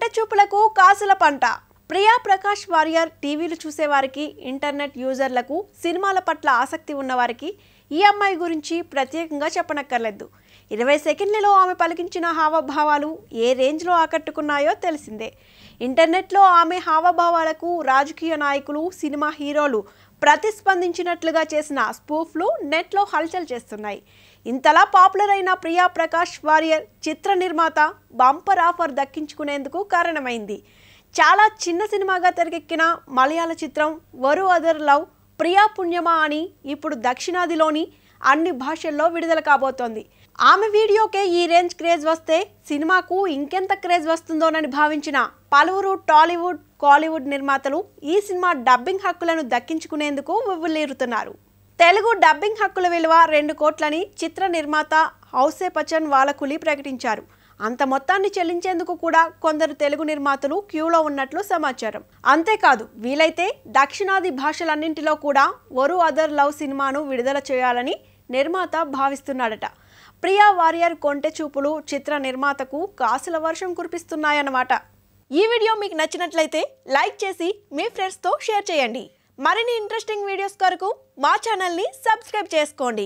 చూపులకు కాసుల పంట ప్రియా ప్రకాష్ వారియర్ టీవీలు చూసేవారికి ఇంటర్నెట్ యూజర్లకు సినిమాల పట్ల ఆసక్తి ఉన్నవారికి ఈ అమ్మాయి గురించి ప్రత్యేకంగా చెప్పనక్కర్లేదు ఇరవై సెకండ్లలో ఆమె పలికించిన హావభావాలు ఏ రేంజ్లో ఆకట్టుకున్నాయో తెలిసిందే ఇంటర్నెట్లో ఆమె హావభావాలకు రాజకీయ నాయకులు సినిమా హీరోలు ప్రతిస్పందించినట్లుగా చేసిన స్పూఫ్లు నెట్లో హల్చల్ చేస్తున్నాయి ఇంతలా పాపులర్ అయిన ప్రియా ప్రకాష్ వారియర్ చిత్ర నిర్మాత బంపర్ ఆఫర్ దక్కించుకునేందుకు కారణమైంది చాలా చిన్న సినిమాగా తెరకెక్కిన మలయాళ చిత్రం వరు అదర్ లవ్ ప్రియా పుణ్యమా అని ఇప్పుడు దక్షిణాదిలోని అన్ని భాషల్లో విడుదల కాబోతోంది ఆమె వీడియోకే ఈ రేంజ్ క్రేజ్ వస్తే సినిమాకు ఇంకెంత క్రేజ్ వస్తుందోనని భావించిన పలువురు టాలీవుడ్ కాలీవుడ్ నిర్మాతలు ఈ సినిమా డబ్బింగ్ హక్కులను దక్కించుకునేందుకు ఉవ్వులీరుతున్నారు తెలుగు డబ్బింగ్ హక్కుల విలువ రెండు కోట్లని చిత్ర నిర్మాత హౌసే పచన్ వాలకులి ప్రకటించారు అంత మొత్తాన్ని చెల్లించేందుకు కూడా కొందరు తెలుగు నిర్మాతలు క్యూలో ఉన్నట్లు సమాచారం అంతేకాదు వీలైతే దక్షిణాది భాషలన్నింటిలో కూడా వరు అదర్ లవ్ సినిమాను విడుదల చేయాలని నిర్మాత భావిస్తున్నాడట ప్రియా వారియర్ కొంటె చూపులు చిత్ర నిర్మాతకు కాసుల వర్షం కురిపిస్తున్నాయన్నమాట ఈ వీడియో మీకు నచ్చినట్లయితే లైక్ చేసి మీ ఫ్రెండ్స్తో షేర్ చేయండి మరిన్ని ఇంట్రెస్టింగ్ వీడియోస్ కొరకు మా ఛానల్ని సబ్స్క్రైబ్ చేసుకోండి